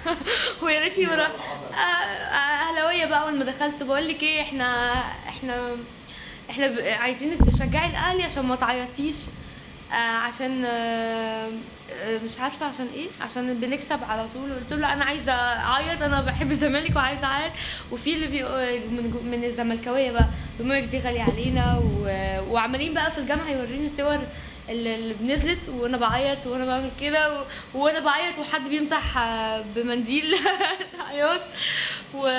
ويا ريتني بروح آه، آه، اهلاويه بقى اول ما دخلت بقول لك ايه احنا احنا احنا ب- عايزينك تشجعي الاهلي عشان ما تعيطيش آه عشان آه آه، مش عارفه عشان ايه عشان بنكسب على طول قلت له انا عايزه اعيط انا بحب الزمالك وعايزه اعيط وفي اللي بي من جو- من الزملكاويه بقى دموعك دي غاليه علينا و- وعمالين بقى في الجامعه يوريني صور اللي اللي نزلت وانا بعيط وانا بعمل كده و- وانا بعيط وحد بيمسح آه، بمنديل عياط و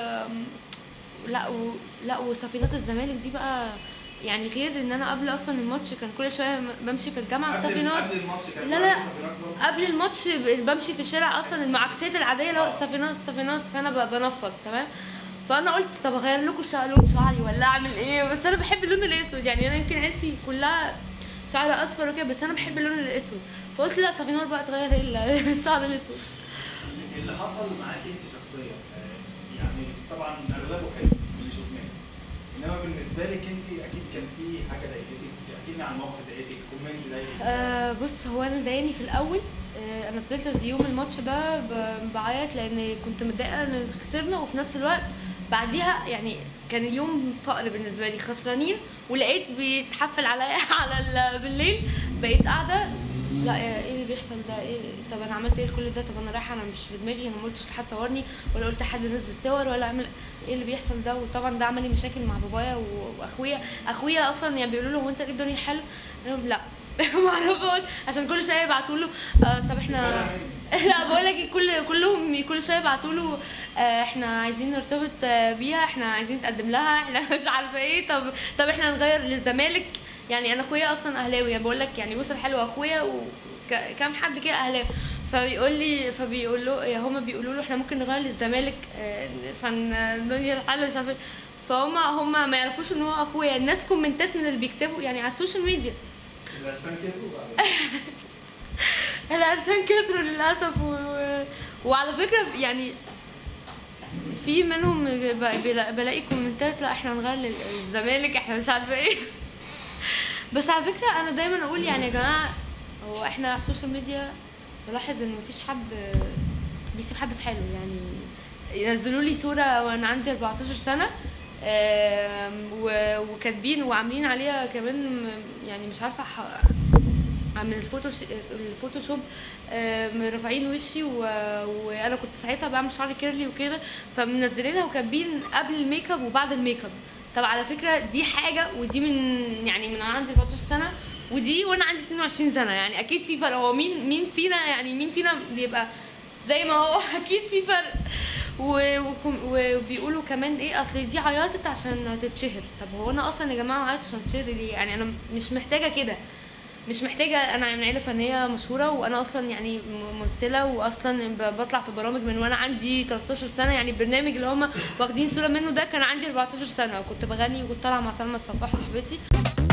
لا و... لا وصفينات الزمالك دي بقى يعني غير ان انا قبل اصلا الماتش كان كل شويه م- بمشي في الجامعه قبل صفينات قبل الماتش كان لا، في لا. صفينات برضه؟ قبل الماتش ب- بمشي في الشارع اصلا المعاكسات العاديه اللي هو صفينات صفينات فانا ب- بنفض تمام فانا قلت طب اغير لكم شع- لون شعري ولا اعمل ايه بس انا بحب اللون الاسود يعني انا يمكن عيلتي كلها شعر اصفر وكده بس انا بحب اللون الاسود فقلت لا صفينات بقى تغير ال- الشعر الاسود اللي حصل معاك انت شخصيا آه، يعني طبعا اغلبه حلو اللي شفناه انما بالنسبه لك انت اكيد كان في حاجه ضايقتك احكي لنا عن موقف ضايقتك كومنت ضايقتك آه بص هو انا ضايقني في الاول آه انا فضلت يوم الماتش ده ب- بعيط لان كنت متضايقه ان خسرنا وفي نفس الوقت بعديها يعني كان اليوم فقر بالنسبه لي خسرانين ولقيت بيتحفل عليا على ال- بالليل بقيت قاعده لا ايه اللي بيحصل ده ايه طب انا عملت ايه كل ده طب انا رايحه انا مش في دماغي انا ما قلتش لحد صورني ولا قلت لحد نزل صور ولا عمل ايه اللي بيحصل ده وطبعا ده عمل لي مشاكل مع بابايا و- واخويا اخويا اصلا يعني بيقولوا له هو انت ليه الدنيا حلو انا لهم لا ما اعرفوش عشان كل شويه يبعتوا له آه طب احنا لا بقول لك كل كلهم كل شويه يبعتوا له آه احنا عايزين نرتبط آه بيها احنا عايزين نتقدم لها احنا مش عارفه ايه طب طب احنا نغير للزمالك يعني انا اخويا اصلا اهلاوي يعني بقول لك يعني وصل حلو اخويا وكام حد كده اهلاوي فبيقول لي فبيقول له يا هما بيقولوا له احنا ممكن نغير للزمالك آه، عشان الدنيا حلوه مش عارفه إيه. فهم هم ما يعرفوش ان هو اخويا الناس كومنتات من اللي بيكتبوا يعني على السوشيال ميديا الارسام كده وبعد العرسان كتروا للاسف و... وعلى فكره يعني في منهم ب- بلا- بلاقي كومنتات لا احنا هنغير للزمالك احنا مش عارفه ايه بس على فكره انا دايما اقول يعني يا جماعه هو احنا على السوشيال ميديا بلاحظ ان مفيش حد بيسيب حد في حاله يعني ينزلوا لي صوره وانا عندي 14 سنه آم، و- وكاتبين وعاملين عليها كمان م- يعني مش عارفه ح- من الفوتوش الفوتوشوب آم، رافعين وشي و... وانا كنت ساعتها بعمل شعري كيرلي وكده فمنزلينها وكاتبين قبل الميك اب وبعد الميك اب طب على فكره دي حاجه ودي من يعني من انا عندي 14 سنه ودي وانا عندي 22 سنه يعني اكيد في فرق هو مين مين فينا يعني مين فينا بيبقى زي ما هو اكيد في فرق و- وكم- وبيقولوا كمان ايه اصل دي عيطت عشان تتشهر طب هو انا اصلا يا جماعه عيطت عشان تتشهر ليه يعني انا مش محتاجه كده مش محتاجه انا من عيله فنيه مشهوره وانا اصلا يعني ممثله واصلا ب- بطلع في برامج من وانا عندي 13 سنه يعني البرنامج اللي هم واخدين صوره منه ده كان عندي 14 سنه وكنت بغني وكنت طالعه مع سلمى الصباح صاحبتي